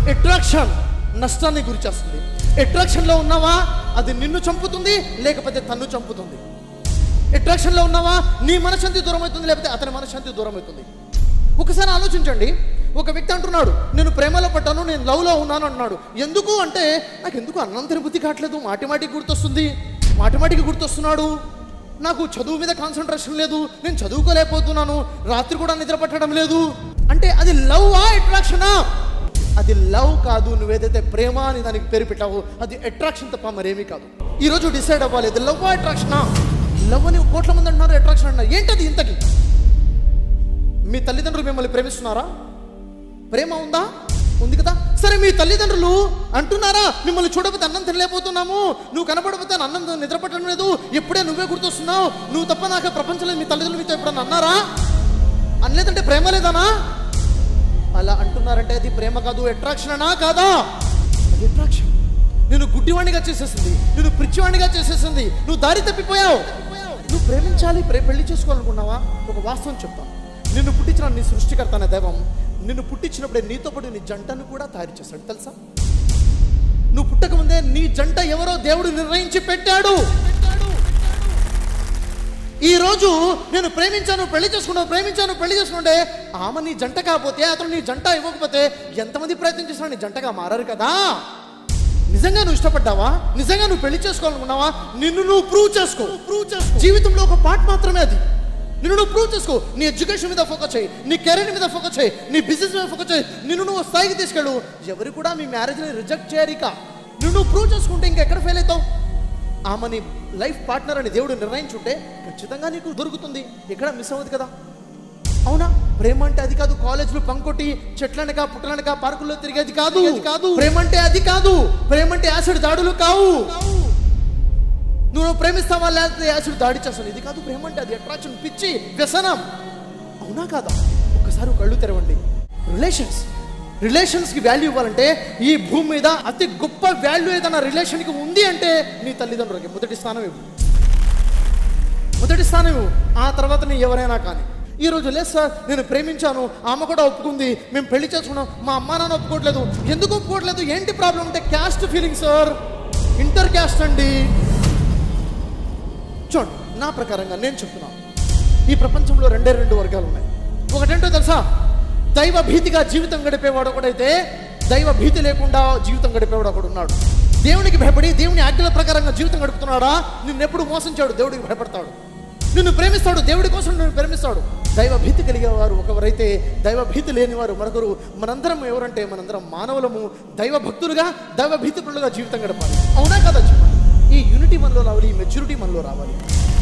attraction నష్టాన్ని గురి చేస్తుంది అట్రాక్షన్లో ఉన్నావా అది నిన్ను చంపుతుంది లేకపోతే తన్ను చంపుతుంది అట్రాక్షన్లో ఉన్నావా నీ మనశ్శాంతి దూరం అవుతుంది లేకపోతే అతని మనశ్శాంతి దూరం అవుతుంది ఒకసారి ఆలోచించండి ఒక వ్యక్తి అంటున్నాడు నేను ప్రేమలో పడ్డాను నేను లవ్లో ఉన్నాను అంటున్నాడు ఎందుకు అంటే నాకు ఎందుకు అన్నం తిరుపతి కావట్లేదు మాటి మాటికి గుర్తొస్తుంది మాటి మాటికి గుర్తొస్తున్నాడు నాకు చదువు మీద కాన్సన్ట్రేషన్ లేదు నేను చదువుకోలేకపోతున్నాను రాత్రి కూడా నిద్ర పట్టడం లేదు అంటే అది లవ్ ఆ అట్రాక్షనా అది లవ్ కాదు నువ్వేదైతే ప్రేమ అని దానికి పేరు పెట్టావో అది అట్రాక్షన్ తప్ప మరేమీ కాదు ఈరోజు డిసైడ్ అవ్వాలి ఇది లవ్ అట్రాక్షనా లవ్ అని కోట్ల మంది అంటున్నారు అట్రాక్షన్ అంటున్నారు ఏంటది ఇంతకి మీ తల్లిదండ్రులు మిమ్మల్ని ప్రేమిస్తున్నారా ప్రేమ ఉందా ఉంది కదా సరే మీ తల్లిదండ్రులు అంటున్నారా మిమ్మల్ని చూడకపోతే అన్నం తినలేకపోతున్నాము నువ్వు కనపడకపోతే అన్నం నిద్రపట్టడం లేదు ఎప్పుడే నువ్వే గుర్తొస్తున్నావు నువ్వు తప్ప నాకు ప్రపంచంలో మీ తల్లిదండ్రులు మీతో ఎప్పుడన్నా అన్నారా అనలేదంటే ప్రేమ లేదానా అలా అంటున్నారంటే అది ప్రేమ కాదు అట్రాక్షన్ అనా కాదా అది అట్రాక్షన్ నేను గుడ్డివాణిగా చేసేసింది నేను పిచ్చివాణిగా చేసేసింది నువ్వు దారి తప్పిపోయావు నువ్వు ప్రేమించాలి ప్రే పెళ్లి చేసుకోవాలనుకున్నావా ఒక వాస్తవం చెప్తాను నిన్ను పుట్టించిన నీ సృష్టికర్త అనే దైవం నిన్ను పుట్టించినప్పుడే నీతో పాటు నీ జంటను కూడా తయారు చేశాడు తెలుసా నువ్వు పుట్టక ముందే నీ జంట ఎవరో దేవుడు నిర్ణయించి పెట్టాడు ఈ రోజు నేను ప్రేమించాను పెళ్లి చేసుకున్నాను ప్రేమించాను పెళ్లి చేసుకుంటే ఆమె నీ జంట కాకపోతే అతను నీ జంట ఇవ్వకపోతే ఎంతమంది ప్రయత్నం చేసినా నీ జంటగా మారారు కదా నిజంగా నువ్వు ఇష్టపడ్డావా నిజంగా నువ్వు పెళ్లి చేసుకోవాలనుకున్నావా నిన్ను నువ్వు ప్రూవ్ చేసుకో ప్రూవ్ చేసుకో జీవితంలో ఒక పార్ట్ మాత్రమే అది నిన్ను నువ్వు ప్రూవ్ చేసుకో నీ ఎడ్యుకేషన్ మీద ఫోకస్ చేయి నీ కెరీర్ మీద ఫోకస్ చేయి నీ బిజినెస్ మీద ఫోకస్ చేయి నిన్ను నువ్వు స్థాయికి తీసుకెళ్ళు ఎవరు కూడా మీ మ్యారేజ్ని రిజెక్ట్ చేయరు ఇక నిన్ను నువ్వు ప్రూవ్ చేసుకుంటే ఇంకెక్కడ ఫెయిల్ అవుతావు ఆమెని లైఫ్ పార్ట్నర్ అని దేవుడు నిర్ణయించుంటే ఖచ్చితంగా నీకు దొరుకుతుంది ఎక్కడ మిస్ అవ్వదు కదా అవునా ప్రేమ అంటే అది కాదు కాలేజీలో పంకొట్టి చెట్లనక పుట్టలనక పార్కుల్లో తిరిగేది కాదు కాదు ప్రేమ అంటే అది కాదు ప్రేమ అంటే యాసిడ్ దాడులు కావు నువ్వు ప్రేమిస్తావా లేకపోతే యాసిడ్ దాడి చేస్తాను ఇది కాదు ప్రేమ అంటే అది అట్రాక్షన్ పిచ్చి వ్యసనం అవునా కాదా ఒక్కసారి కళ్ళు తెరవండి రిలేషన్స్ రిలేషన్స్కి వాల్యూ ఇవ్వాలంటే ఈ భూమి మీద అతి గొప్ప వాల్యూ ఏదైనా రిలేషన్కి ఉంది అంటే నీ తల్లిదండ్రులకి మొదటి స్థానం ఇవ్వు మొదటి స్థానం ఇవ్వు ఆ తర్వాత నీ ఎవరైనా కానీ ఈ రోజు లేదు సార్ నేను ప్రేమించాను ఆమె కూడా ఒప్పుకుంది మేము పెళ్లి చేసుకున్నాం మా అమ్మ నాన్న ఒప్పుకోవట్లేదు ఎందుకు ఒప్పుకోవట్లేదు ఏంటి ప్రాబ్లం అంటే caste feeling sir inter caste అండి చూడండి నా ప్రకారంగా నేను చెప్తున్నాను ఈ ప్రపంచంలో రెండే రెండు వర్గాలు ఉన్నాయి ఒకటేంటో తెలుసా దైవ భీతిగా జీవితం గడిపేవాడు ఒకడైతే దైవ భీతి లేకుండా జీవితం గడిపేవాడు ఒకడు ఉన్నాడు దేవునికి భయపడి దేవుని ఆజ్ఞల ప్రకారంగా జీవితం గడుపుతున్నాడా నిన్నెప్పుడు మోసం చేయడు దేవుడికి భయపడతాడు నిన్ను ప్రేమిస్తాడు దేవుడి కోసం నిన్ను ప్రేమిస్తాడు దైవ భీతి కలిగే వారు ఒకవరైతే దైవ భీతి లేని వారు మరొకరు మనందరం ఎవరంటే మనందరం మానవులము దైవ భక్తులుగా దైవ భీతికులుగా జీవితం గడపాలి అవునా కదా చెప్పండి ఈ యూనిటీ మనలో రావాలి ఈ మెచ్యూరిటీ మనలో రావాలి